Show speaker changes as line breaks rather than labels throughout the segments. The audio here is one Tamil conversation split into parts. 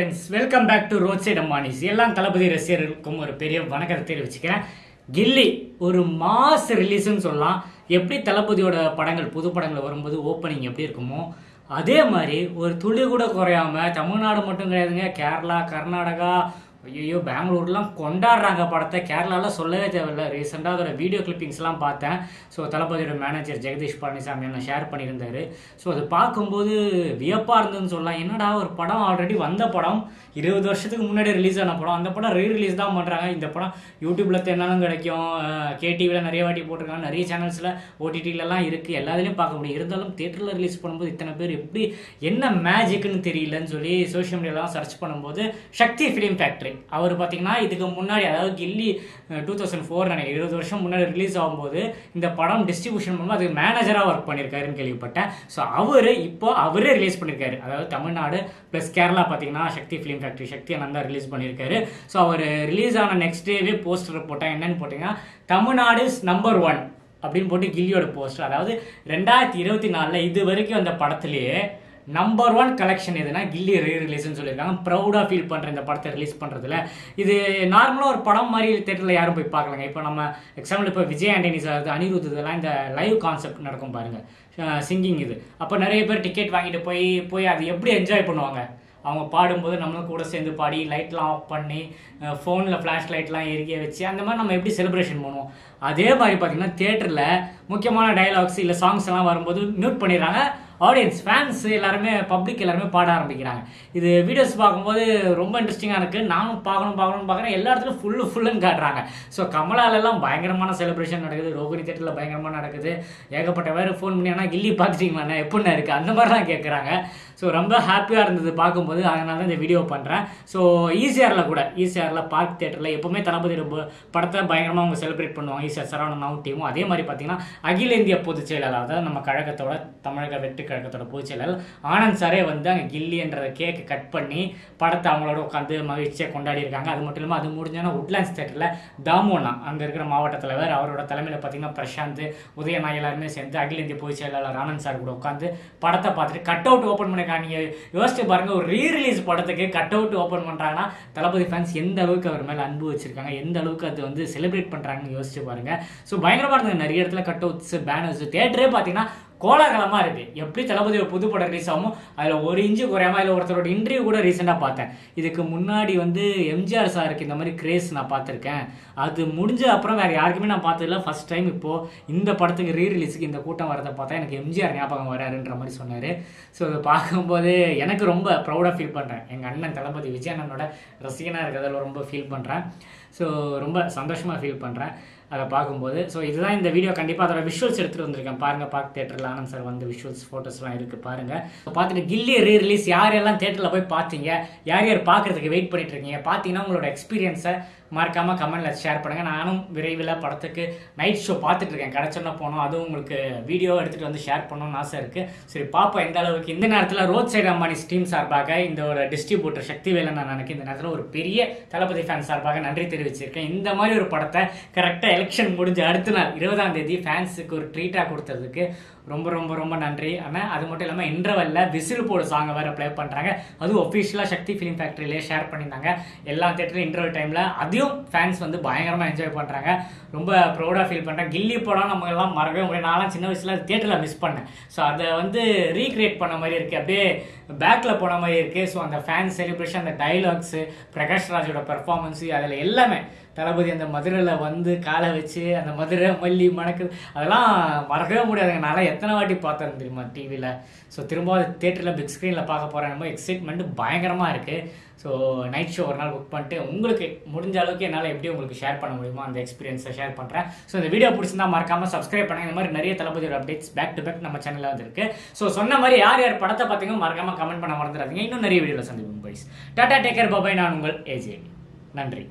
friends welcome back to roadside அம்மானிஸ் எல்லாம் தளபதி ரசிகர்களுக்கும் ஒரு பெரிய வணக்கத்தை தெரிவிச்சுக்கிறேன் கில்லி ஒரு மாஸ் ரிலீஸ்னு சொல்லலாம் எப்படி தளபதியோட படங்கள் புது படங்கள் வரும்போது ஓப்பனிங் எப்படி இருக்குமோ அதே மாதிரி ஒரு துளி கூட குறையாம தமிழ்நாடு மட்டும் கிடையாதுங்க கேரளா கர்நாடகா ஐயோ பெங்களூர்லாம் கொண்டாடுறாங்க படத்தை கேரளாவில் சொல்லவே தேவையில்ல ரீசெண்டாக அதோட வீடியோ கிளிப்பிங்ஸ்லாம் பார்த்தேன் ஸோ தளபதியோட மேனேஜர் ஜெகதீஷ் பழனிசாமி என்ன ஷேர் பண்ணியிருந்தாரு ஸோ அது பார்க்கும்போது வியப்பாக இருந்ததுன்னு சொல்லலாம் என்னடா ஒரு படம் ஆல்ரெடி வந்த படம் இருபது வருஷத்துக்கு முன்னாடி ரிலீஸ் ஆன படம் அந்த படம் ரீ ரிலீஸ் தான் பண்ணுறாங்க இந்த படம் யூடியூப்பில் தேனாலும் கிடைக்கும் கேடிவியில் நிறைய வாட்டி போட்டிருக்காங்க நிறைய சேனல்ஸில் ஓடிடிலலாம் இருக்குது எல்லாத்துலேயும் பார்க்க முடியும் இருந்தாலும் தேட்டரில் ரிலீஸ் பண்ணும்போது இத்தனை பேர் எப்படி என்ன மேஜிக்னு தெரியலன்னு சொல்லி சோஷியல் மீடியாலாம் சர்ச் பண்ணும்போது சக்தி ஃபிலிம் ஃபேக்ட்ரி அவர் பார்த்தீங்கன்னா இதுக்கு முன்னாடி அதாவது கில்லி டூ தௌசண்ட் ஃபோர் நினைக்கிறேன் இருபது வருஷம் முன்னாடி ரிலீஸ் ஆகும்போது இந்த படம் டிஸ்ட்ரிபியூஷன் பண்ணும்போது அதுக்கு மேனேஜராக ஒர்க் பண்ணியிருக்காருன்னு கேள்விப்பட்டேன் ஸோ அவர் இப்போ அவரே ரிலீஸ் பண்ணியிருக்காரு அதாவது தமிழ்நாடு ப்ளஸ் கேரளா பார்த்தீங்கன்னா Sakthi film factory Sakthi Ananda release பண்ணியிருக்காரு ஸோ அவர் ரிலீஸ் ஆன நெக்ஸ்ட் டேவே போஸ்டர் போட்டால் என்னன்னு போட்டிங்கன்னா தமிழ்நாடு நம்பர் ஒன் அப்படின்னு போட்டு கில்லியோட போஸ்டர் அதாவது ரெண்டாயிரத்தி இருபத்தி நாலில் இது வரைக்கும் அந்த படத்துலேயே நம்பர் ஒன் கலெக்ஷன் எதுனா கில்லி ரீ ரிலீஸ்னு சொல்லியிருக்காங்க ப்ரௌடாக ஃபீல் பண்ணுற இந்த படத்தை ரிலீஸ் பண்ணுறதுல இது நார்மலாக ஒரு படம் மாதிரி தேட்டரில் யாரும் போய் பார்க்கலாங்க இப்போ நம்ம எக்ஸாம்பிள் இப்போ விஜய் ஆண்டனி சார் அனிருத் இதெல்லாம் இந்த லைவ் கான்செப்ட் நடக்கும் பாருங்கள் சிங்கிங் இது அப்போ நிறைய பேர் டிக்கெட் வாங்கிட்டு போய் போய் அது எப்படி என்ஜாய் பண்ணுவாங்க அவங்க பாடும்போது நம்மளும் கூட சேர்ந்து பாடி லைட்லாம் ஆஃப் பண்ணி ஃபோனில் ஃப்ளாஷ் லைட்லாம் எரிக்க வச்சு அந்த மாதிரி நம்ம எப்படி செலிப்ரேஷன் பண்ணுவோம் அதே மாதிரி பார்த்தீங்கன்னா தேட்டரில் முக்கியமான டைலாக்ஸ் இல்லை சாங்ஸ் எல்லாம் வரும்போது மியூட் பண்ணிடுறாங்க ஆடியன்ஸ் ஃபேன்ஸ் எல்லாருமே பப்ளிக் எல்லாருமே பாட ஆரம்பிக்கிறாங்க இது வீடியோஸ் பார்க்கும்போது ரொம்ப இன்ட்ரெஸ்டிங்காக இருக்குது நானும் பார்க்கணும் பார்க்கணும் பார்க்குறேன் எல்லா இடத்துலையும் ஃபுல்லு ஃபுல்லுன்னு காட்டுறாங்க ஸோ கமலாலெல்லாம் பயங்கரமான செலிப்ரேஷன் நடக்குது ரோகிணி தேட்டரில் பயங்கரமாக நடக்குது ஏகப்பட்ட பேர் ஃபோன் பண்ணி ஆனால் கில்லி பார்த்துட்டீங்களாண்ணே எப்படிண்ணே இருக்குது அந்த மாதிரிலாம் கேட்குறாங்க ஸோ ரொம்ப ஹாப்பியாக இருந்தது பார்க்கும்போது அதனால தான் இந்த வீடியோ பண்ணுறேன் ஸோ ஈசிஆரில் கூட ஈசிஆரில் பார்க் தேட்டரில் எப்போவுமே தளபதி ரொம்ப படத்தை பயங்கரமாக அவங்க செலிப்ரேட் பண்ணுவாங்க ஈசிஆர் சரவணனாவும் டீமும் அதே மாதிரி பார்த்தீங்கன்னா அகில இந்திய பொதுச் செயலாளர் அதாவது நம்ம கழகத்தோட தமிழக வெற்றி கழகத்தோட பொதுச் செயலாளர் ஆனந்த் சாரே வந்து அங்கே கில்லின்ற கேக்கை கட் பண்ணி படத்தை அவங்களோட உட்காந்து மகிழ்ச்சியாக கொண்டாடி இருக்காங்க அது மட்டும் இல்லாமல் அது முடிஞ்சோன்னா உட்லாண்ட்ஸ் தேட்டரில் தாமோனா அங்கே இருக்கிற மாவட்ட தலைவர் அவரோட தலைமையில் பார்த்தீங்கன்னா பிரசாந்த் உதயநாய் எல்லாருமே சேர்ந்து அகில இந்திய பொதுச் செயலாளர் ஆனந்த் சார் கூட உட்காந்து படத்தை பார்த்துட்டு கட் அவுட் ஓப்பன் பண்ணிருக்காங்க நீங்கள் யோசிச்சு பாருங்க ஒரு ரீ ரிலீஸ் படத்துக்கு கட் அவுட் ஓப்பன் பண்ணுறாங்கன்னா தளபதி ஃபேன்ஸ் எந்த அளவுக்கு அவர் மேலே அன்பு வச்சிருக்காங்க எந்த அளவுக்கு அது வந்து செலிப்ரேட் பண்ணுறாங்கன்னு யோசிச்சு பாருங்க ஸோ பயங்கரமாக இருந்தது நிறைய இடத்துல கட் அவுட்ஸ் பேனர்ஸ் தேட்டரே பார்த்தீங்கன்னா கோலாகலமாக இருக்குது எப்படி தளபதி ஒரு புது படம் ரிலீஸ் ஆகும் அதில் ஒரு இன்ச்சு குறையாம அதில் ஒருத்தரோட இன்டர்வியூ கூட ரீசெண்டாக பார்த்தேன் இதுக்கு முன்னாடி வந்து எம்ஜிஆர் சாருக்கு இந்த மாதிரி கிரேஸ் நான் பார்த்துருக்கேன் அது முடிஞ்ச அப்புறம் வேறு யாருக்குமே நான் பார்த்ததில்ல ஃபர்ஸ்ட் டைம் இப்போது இந்த படத்துக்கு ரீ ரிலீஸுக்கு இந்த கூட்டம் வரதை பார்த்தா எனக்கு எம்ஜிஆர் ஞாபகம் வராருன்ற மாதிரி சொன்னார் ஸோ அதை பார்க்கும்போது எனக்கு ரொம்ப ப்ரௌடாக ஃபீல் பண்ணுறேன் எங்கள் அண்ணன் தளபதி விஜய் அண்ணனோட ரசிகனாக இருக்கிறதில் ரொம்ப ஃபீல் பண்ணுறேன் ஸோ ரொம்ப சந்தோஷமாக ஃபீல் பண்ணுறேன் அதை பார்க்கும்போது ஸோ இதுதான் இந்த வீடியோ கண்டிப்பாக அதோட விஷுவல்ஸ் எடுத்துகிட்டு வந்திருக்கேன் பாருங்கள் பார்க் தேட்டரில் ஆனந்த் சார் வந்து விஷுவல்ஸ் ஃபோட்டோஸ்லாம் இருக்குது பாருங்கள் ஸோ பார்த்துட்டு கில்லி ரீ ரிலீஸ் யார் எல்லாம் தேட்டரில் போய் பார்த்தீங்க யார் யார் பார்க்குறதுக்கு வெயிட் பண்ணிட்டு இருக்கீங்க பார்த்தீங்கன்னா உங்களோட எக்ஸ்பீரியன்ஸை மறக்காமல் கமெண்ட்டில் ஷேர் பண்ணுங்கள் நானும் விரைவில் படத்துக்கு நைட் ஷோ பார்த்துட்டு இருக்கேன் கிடச்சோன்னா போனோம் அதுவும் உங்களுக்கு வீடியோ எடுத்துகிட்டு வந்து ஷேர் பண்ணணும்னு ஆசை இருக்குது சரி பார்ப்போம் எந்த அளவுக்கு இந்த நேரத்தில் ரோட் சைடு அம்பானி ஸ்டீம் சார்பாக இந்த ஒரு டிஸ்ட்ரிபியூட்டர் சக்தி வேலை நான் நினைக்கிறேன் இந்த நேரத்தில் ஒரு பெரிய தளபதி ஃபேன் சார்பாக நன்றி தெரிவிச்சிருக்கேன் இந்த மாதிரி ஒரு படத்தை கரெக்டாக எலெக்ஷன் முடிஞ்ச அடுத்த நாள் இருபதாம் தேதி ஃபேன்ஸுக்கு ஒரு ட்ரீட்டாக கொடுத்ததுக்கு ரொம்ப ரொம்ப ரொம்ப நன்றி ஆனால் அது மட்டும் இல்லாமல் இன்டர்வெல்ல விசில் போடு சாங்கை வேறு ப்ளே பண்ணுறாங்க அதுவும் ஒஃபிஷியலாக சக்தி ஃபிலிம் ஃபேக்ட்ரியிலே ஷேர் பண்ணியிருந்தாங்க எல்லா தேட்டரும் இன்டர்வல் டைமில் அதையும் ஃபேன்ஸ் வந்து பயங்கரமாக என்ஜாய் பண்ணுறாங்க ரொம்ப ப்ரௌடாக ஃபீல் பண்ணுறேன் கில்லி படம் நம்ம எல்லாம் மறக்கவே முடியும் நான்லாம் சின்ன வயசில் தேட்டரில் மிஸ் பண்ணேன் ஸோ அதை வந்து ரீக்ரியேட் பண்ண மாதிரி இருக்குது அப்படியே பேக்கில் போன மாதிரி இருக்குது ஸோ அந்த ஃபேன் செலிப்ரேஷன் அந்த டைலாக்ஸு பிரகாஷ் ராஜோட பெர்ஃபார்மன்ஸு அதில் எல்லாமே தளபதி அந்த மதுரையில் வந்து காலை வச்சு அந்த மதுரை மல்லி மணக்கு அதெல்லாம் மறக்கவே முடியாதுங்க நான் எத்தனை வாட்டி பார்த்தேன் தெரியுமா டிவியில் ஸோ திரும்ப தேட்டரில் பிக் ஸ்க்ரீனில் பார்க்க போகிறேன் ரொம்ப எக்ஸைட்மெண்ட்டு பயங்கரமாக இருக்குது ஸோ நைட் ஷோ ஒரு நாள் புக் பண்ணிட்டு உங்களுக்கு முடிஞ்ச அளவுக்கு என்னால் எப்படி உங்களுக்கு ஷேர் பண்ண முடியுமோ அந்த எக்ஸ்பீரியன்ஸை ஷேர் பண்ணுறேன் ஸோ இந்த வீடியோ பிடிச்சிருந்தா மறக்காமல் சப்ஸ்கிரைப் பண்ணுங்க இந்த மாதிரி நிறைய தளபதியோட அப்டேட்ஸ் பேக் டு பேக் நம்ம சேனலில் வந்துருக்கு ஸோ சொன்ன மாதிரி யார் யார் படத்தை பார்த்தீங்க மறக்காமல் கமெண்ட் பண்ண மறந்துடாதீங்க இன்னும் நிறைய வீடியோவில் சந்திப்போம் பாய்ஸ் டாடா டேக்கர் பாபாய் நான் உங்கள் ஏஜே நன்றி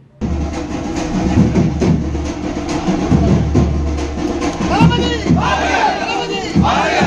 தளபதி தளபதி